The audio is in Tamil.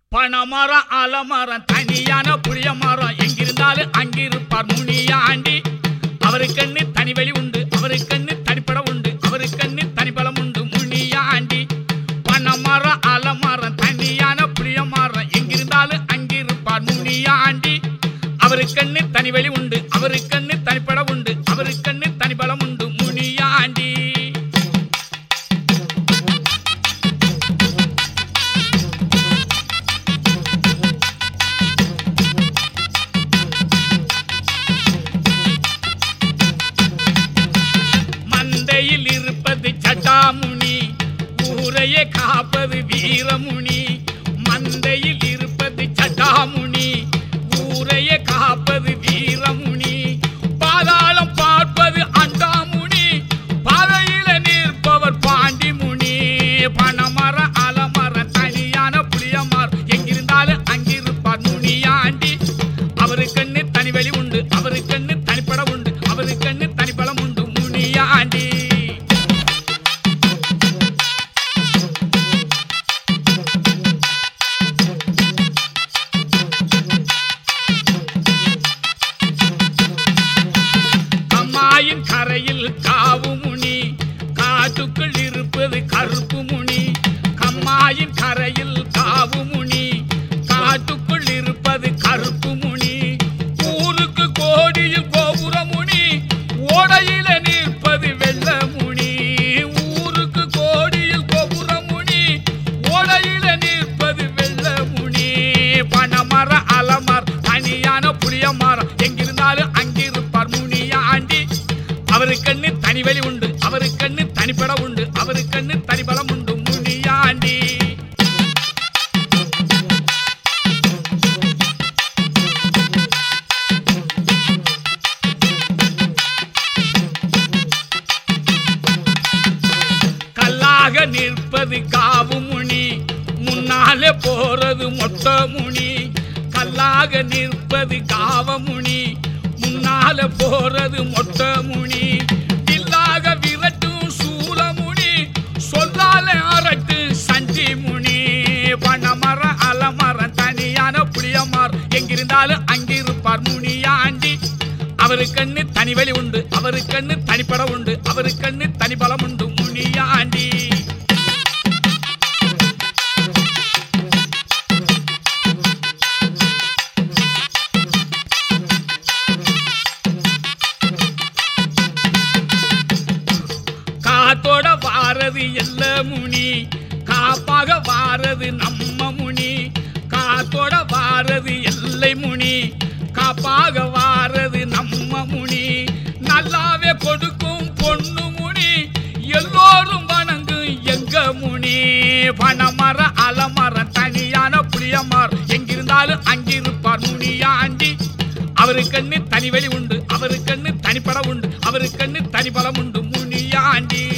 பனைமரம் அலமரம் தனியான புளிய மரம் எங்கிருந்தாலும் அங்கிருப்பார் முனியாண்டி அவருக்கண்ணு தனி வழி உண்டு அவருக்கண்ணு தனிப்பட உண்டு அவருக்கண்ணு தனிபலம் உண்டு முனியாண்டி பனைமரம் அலமரம் தனியான புளிய மரம் எங்கிருந்தாலும் அங்கிருப்பார் முனியாண்டி அவருக்கண்ணு தனி வழி உண்டு அவருக்கண்ணு தனிப்பட உண்டு அவருக்கண்ணு தனிபலம் உண்டு முனியாண்டி மந்தையில் இருப்பது சட்டாமுனி ஊரையே காப்பது வீரமுனி மந்தையில் இருப்பது சட்டாமுனி ஊரையே காப்பது வீரமுனி பாதாளம் பார்ப்பது அண்டாமுனி பாதையில நிற்பவர் பாண்டிமுனி பனமர அலமர தனியான புளியமார் எங்கிருந்தாலும் அங்கிருப்பார் முனியாண்டி அவருக்கண்ணு தனி வழி உண்டு அவருக்கண்ணு தனிப்பட உண்டு அவருக்கண்ணு தனிப்பலம் உண்டு முனியாண்டி அம்மாயின் கரையில் காவு முனி காட்டுக்குள் இருப்பது கருப்பு முனி கம்மாயின் கரையில் காவு முனி காட்டுக்குள் இருப்பது கருப்பு முனி ஊருக்கு கோடியில் கோபுர முனி ஓடையில நிற்பது வெள்ள முனி ஊருக்கு கோடியில் கோபுர முனி ஓடையில நிற்பது வெள்ள முனி பனமர அலமர் தனியான புளிய மரம் எங்கிருந்தாலும் அங்கிருப்பார் முனியாண்டி அவருக்கண்ணு தனி வழி உண்டு அவருக்கண்ணு தனிப்பட உண்டு அவருக்கண்ணு தனிபலம் உண்டு முனியாண்டி கல்லாக நிற்பது காவு முனி முன்னாலே போறது மொட்டை முனி கல்லாக நிற்பது காவமுனி முன்னால போறது மொட்டை முனி இல்லாக விரட்டும் சூலமுனி சொல்லால அரட்டு சண்டி முனி பனமர அலமரம் தனியான புளியமார் எங்கிருந்தாலும் அங்கிருப்பார் முனியாண்டி அவருக்கண்ணு தனி வழி உண்டு அவருக்கண்ணு தனிப்பட உண்டு அவருக்கண்ணு தனிபலம் உண்டு முனியாண்டி காத்தோட வாரது எல்ல முனி காப்பாக வாரது நம்ம முனி காத்தோட வாரது எல்லை முனி காப்பாக வாரது நம்ம முனி நல்லாவே கொடுக்கும் பொண்ணு முனி எல்லோரும் வணங்கும் எங்க முனி பனமர அலமரம் தனியான புளியமர் எங்கிருந்தாலும் அங்கிருப்பார் முனியாண்டி அவருக்கண்ணு தனி வழி உண்டு அவருக்கண்ணு தனிப்பட உண்டு அவருக்கண்ணு தனிபலம் உண்டு முனியாண்டி